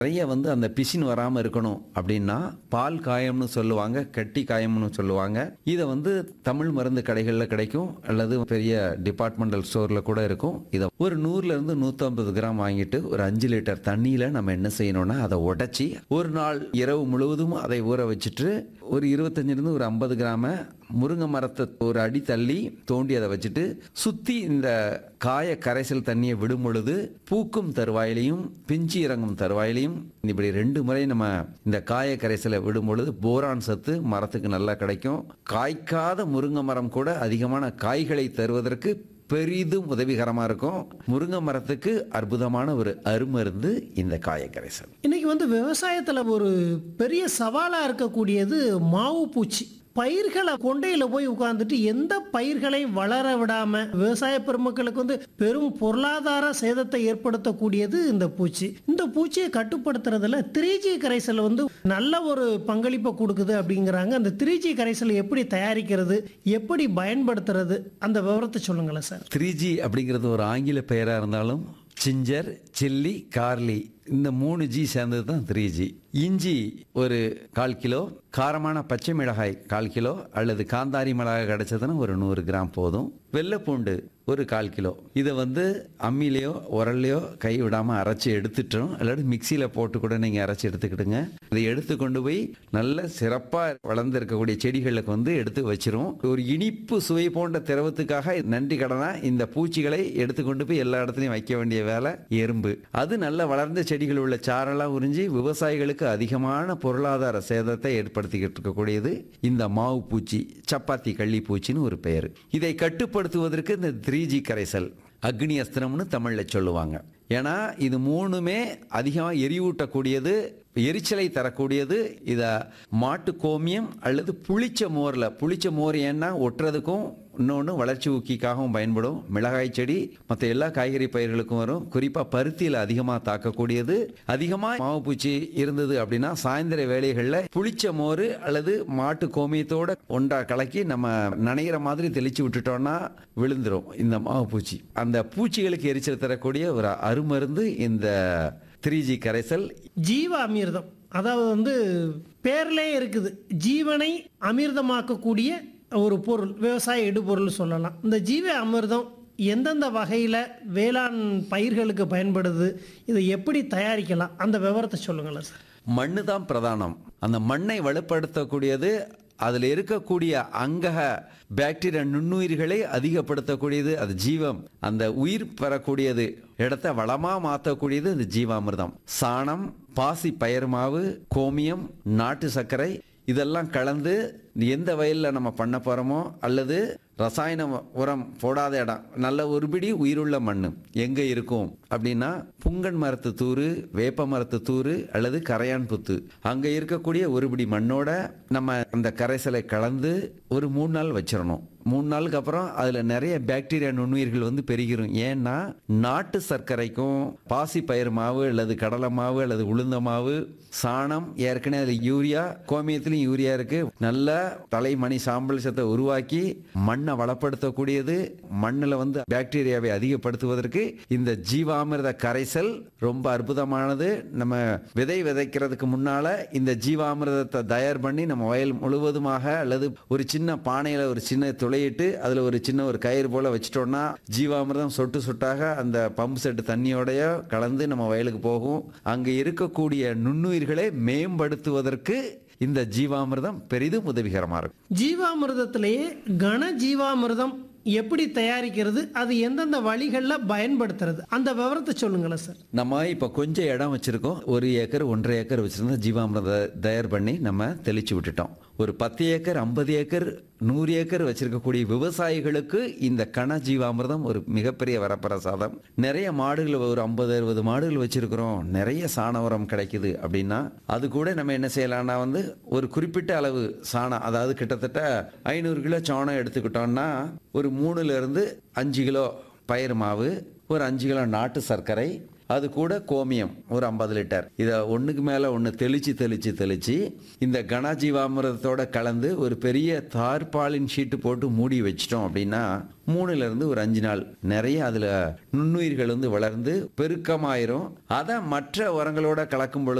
நிறைய வந்து அந்த பிசின் வராமல் இருக்கணும் அப்படின்னா பால் காயம்னு சொல்லுவாங்க கட்டி காயம்னு சொல்லுவாங்க இதை வந்து தமிழ் மருந்து கடைகளில் கிடைக்கும் அல்லது பெரிய டிபார்ட்மெண்டல் ஸ்டோரில் கூட இருக்கும் இதை ஒரு நூறுலேருந்து நூற்றம்பது கிராம் வாங்கிட்டு ஒரு அஞ்சு லிட்டர் தண்ணியில் நம்ம என்ன செய்யணும்னா அதை உடைச்சி ஒரு நாள் இரவு முழுவதும் அதை ஊற வச்சுட்டு ஒரு இருபத்தஞ்சிலிருந்து ஒரு ஐம்பது கிராம முருங்கை மரத்தை ஒரு அடி தள்ளி தோண்டி அதை வச்சுட்டு சுற்றி இந்த காய கரைசல் தண்ணியை விடும் பொழுது பூக்கும் தருவாயிலையும் பிஞ்சு இறங்கும் தருவாயிலையும் இப்படி ரெண்டு முறை நம்ம இந்த காய கரைசலை விடும் பொழுது போரான் சத்து மரத்துக்கு நல்லா கிடைக்கும் காய்க்காத முருங்கை மரம் கூட அதிகமான காய்களை தருவதற்கு பெரிதும் உதவிகரமாக இருக்கும் முருங்கை மரத்துக்கு அற்புதமான ஒரு அருமருந்து இந்த காய கரைசல் இன்னைக்கு வந்து விவசாயத்தில் ஒரு பெரிய சவாலாக இருக்கக்கூடியது மாவு பூச்சி பயிர்களை கொண்டையில் போய் உட்கார்ந்துட்டு எந்த பயிர்களையும் வளர விடாம விவசாய பெருமக்களுக்கு வந்து பெரும் பொருளாதார சேதத்தை ஏற்படுத்தக்கூடியது இந்த பூச்சி இந்த பூச்சியை கட்டுப்படுத்துறதுல த்ரீ ஜி கரைசல் வந்து நல்ல ஒரு பங்களிப்பை கொடுக்குது அப்படிங்கிறாங்க அந்த த்ரீ ஜி கரைசல் எப்படி தயாரிக்கிறது எப்படி பயன்படுத்துறது அந்த விவரத்தை சொல்லுங்களேன் சார் த்ரீ ஜி அப்படிங்கிறது ஒரு ஆங்கில பெயராக இருந்தாலும் சிஞ்சர் சில்லி கார்லி இந்த மூணு ஜி சேர்ந்தது தான் த்ரீ ஜி இஞ்சி ஒரு கால் கிலோ காரமான பச்சை மிளகாய் கால் கிலோ அல்லது காந்தாரி மிளகாய் கிடைச்சதுன்னா ஒரு நூறு கிராம் போதும் வெள்ளைப்பூண்டு ஒரு கால் கிலோ இதை வந்து அம்மிலேயோ உரல்லையோ கை விடாமல் அரைச்சி எடுத்துட்டோம் இல்லாட்டி மிக்சியில் போட்டு கூட நீங்கள் அரைச்சி எடுத்துக்கிடுங்க இதை எடுத்து கொண்டு போய் நல்ல சிறப்பாக வளர்ந்து இருக்கக்கூடிய செடிகளுக்கு வந்து எடுத்து வச்சிரும் ஒரு இனிப்பு சுவை போன்ற திரவத்துக்காக நன்றி கடனா இந்த பூச்சிகளை எடுத்து கொண்டு போய் எல்லா இடத்துலையும் வைக்க வேண்டிய வேலை எறும்பு அது நல்ல வளர்ந்த செடிகள் உள்ள சாரெல்லாம் உறிஞ்சி விவசாயிகளுக்கு அதிகமான பொருளாதார சேதத்தை ஏற்படுத்திக்கிட்டு இருக்கக்கூடியது இந்த மாவு பூச்சி சப்பாத்தி கள்ளி பூச்சின்னு ஒரு பெயர் இதை கட்டுப்படுத்துவதற்கு இந்த த்ரீ ஜி கரைசல் அக்னி அஸ்திரம்னு தமிழில் சொல்லுவாங்க ஏன்னா இது மூணுமே அதிகமாக எரிவூட்டக்கூடியது எரிச்சலை தரக்கூடியது இதை மாட்டு கோமியம் அல்லது புளிச்ச மோரில் புளிச்ச மோர் ஏன்னா ஒட்டுறதுக்கும் இன்னொன்று வளர்ச்சி ஊக்கிக்காகவும் பயன்படும் மிளகாய் செடி மற்ற எல்லா காய்கறி பயிர்களுக்கும் வரும் குறிப்பாக பருத்தியில் அதிகமாக தாக்கக்கூடியது அதிகமாக மாவுப்பூச்சி இருந்தது அப்படின்னா சாயந்தர வேலைகளில் புளிச்ச மோர் அல்லது மாட்டு கோமியத்தோட ஒன்றா கலக்கி நம்ம நனைகிற மாதிரி தெளிச்சு விட்டுட்டோம்னா விழுந்துரும் இந்த மாவுப்பூச்சி அந்த பூச்சிகளுக்கு எரிச்சல் தரக்கூடிய ஒரு அருமருந்து இந்த த்ரீ ஜி கரைசல் ஜீவ அமிர்தம் அதாவது வந்து பேர்லே இருக்குது ஜீவனை அமிர்தமாக்கக்கூடிய ஒரு பொருள் விவசாய இடுபொருள் சொல்லலாம் இந்த ஜீவ அமிர்தம் எந்தெந்த வகையில் வேளாண் பயிர்களுக்கு பயன்படுது இதை எப்படி தயாரிக்கலாம் அந்த விவரத்தை சொல்லுங்களேன் சார் மண்ணு தான் பிரதானம் அந்த மண்ணை வலுப்படுத்தக்கூடியது அதில் இருக்கக்கூடிய அங்கக பாக்டீரியா நுண்ணுயிர்களை அதிகப்படுத்தக்கூடியது அது ஜீவம் அந்த உயிர் பெறக்கூடியது இடத்த வளமாக மாற்றக்கூடியது அந்த ஜீவாமிர்தம் சாணம் பாசி பயிர் மாவு கோமியம் நாட்டு சர்க்கரை இதெல்லாம் கலந்து எந்த வயலில் நம்ம பண்ண போகிறோமோ அல்லது ரசாயன உரம் போடாத இடம் நல்ல ஒருபிடி உயிருள்ள மண் எங்கே இருக்கும் அப்படின்னா புங்கன் மரத்து தூறு வேப்ப மரத்து தூறு அல்லது கரையான் புத்து அங்கே இருக்கக்கூடிய ஒருபிடி மண்ணோட நம்ம அந்த கரைசலை கலந்து ஒரு மூணு நாள் வச்சிடணும் மூணு நாளுக்கு அப்புறம் அதில் நிறைய பாக்டீரியா நுண்ணுயிர்கள் வந்து பெருகிரும் ஏன்னா நாட்டு சர்க்கரைக்கும் பாசி பயிர் மாவு அல்லது கடலை மாவு அல்லது உளுந்த மாவு சாணம் ஏற்கனவே அதில் யூரியா கோமியத்திலையும் யூரியா இருக்கு நல்ல தலைமணி சாம்பல் சத்தை உருவாக்கி மண்ணை வளப்படுத்தக்கூடியது மண்ணில் வந்து பாக்டீரியாவை அதிகப்படுத்துவதற்கு இந்த ஜீவாமிர்த கரைசல் ரொம்ப அற்புதமானது நம்ம விதை விதைக்கிறதுக்கு முன்னால இந்த ஜீவாமிர்தத்தை தயார் பண்ணி நம்ம வயல் முழுவதுமாக அல்லது ஒரு சின்ன பானையில் ஒரு சின்ன துளையிட்டு அதில் ஒரு சின்ன ஒரு கயிறு போல வச்சிட்டோம்னா ஜீவாமிர்தம் சொட்டு சொட்டாக அந்த பம்பு செட்டு தண்ணியோடைய கலந்து நம்ம வயலுக்கு போகும் அங்கே இருக்கக்கூடிய நுண்ணுயிர்களை மேம்படுத்துவதற்கு இந்த ஜீவாமிர்தம் பெரிதும் உதவிகரமாக இருக்கும் ஜீவாமிர்தத்திலேயே கன ஜீவாமிர்தம் எப்படி தயாரிக்கிறது அது எந்தெந்த வழிகளில் பயன்படுத்துறது அந்த விவரத்தை சொல்லுங்களேன் சார் நம்ம இப்போ கொஞ்சம் இடம் வச்சிருக்கோம் ஒரு ஏக்கர் ஒன்றரை ஏக்கர் வச்சிருந்தா ஜீவாமிரத தயார் பண்ணி நம்ம தெளிச்சு விட்டுட்டோம் ஒரு பத்து ஏக்கர் ஐம்பது ஏக்கர் நூறு ஏக்கர் வச்சிருக்கக்கூடிய விவசாயிகளுக்கு இந்த கன ஜீவாமிர்தம் ஒரு மிகப்பெரிய வரப்பிரசாதம் நிறைய மாடுகள் ஒரு ஐம்பது அறுபது மாடுகள் வச்சிருக்கிறோம் நிறைய சாண உரம் கிடைக்குது அப்படின்னா அது கூட நம்ம என்ன செய்யலாம்னா வந்து ஒரு குறிப்பிட்ட அளவு சாணம் அதாவது கிட்டத்தட்ட ஐநூறு கிலோ சாணம் எடுத்துக்கிட்டோம்னா ஒரு மூணுல இருந்து அஞ்சு கிலோ பயிர் மாவு ஒரு அஞ்சு கிலோ நாட்டு சர்க்கரை அது கூட கோமியம் ஒரு ஐம்பது லிட்டர் இதை ஒன்றுக்கு மேலே ஒன்று தெளித்து தெளித்து தெளித்து இந்த கனஜீவாமிரதத்தோட கலந்து ஒரு பெரிய தார்பாலின் ஷீட்டு போட்டு மூடி வச்சிட்டோம் அப்படின்னா மூணுல இருந்து ஒரு அஞ்சு நாள் நிறைய அதில் நுண்ணுயிர்கள் வந்து வளர்ந்து பெருக்கமாயிரும் அதை மற்ற உரங்களோட கலக்கும் பொழுது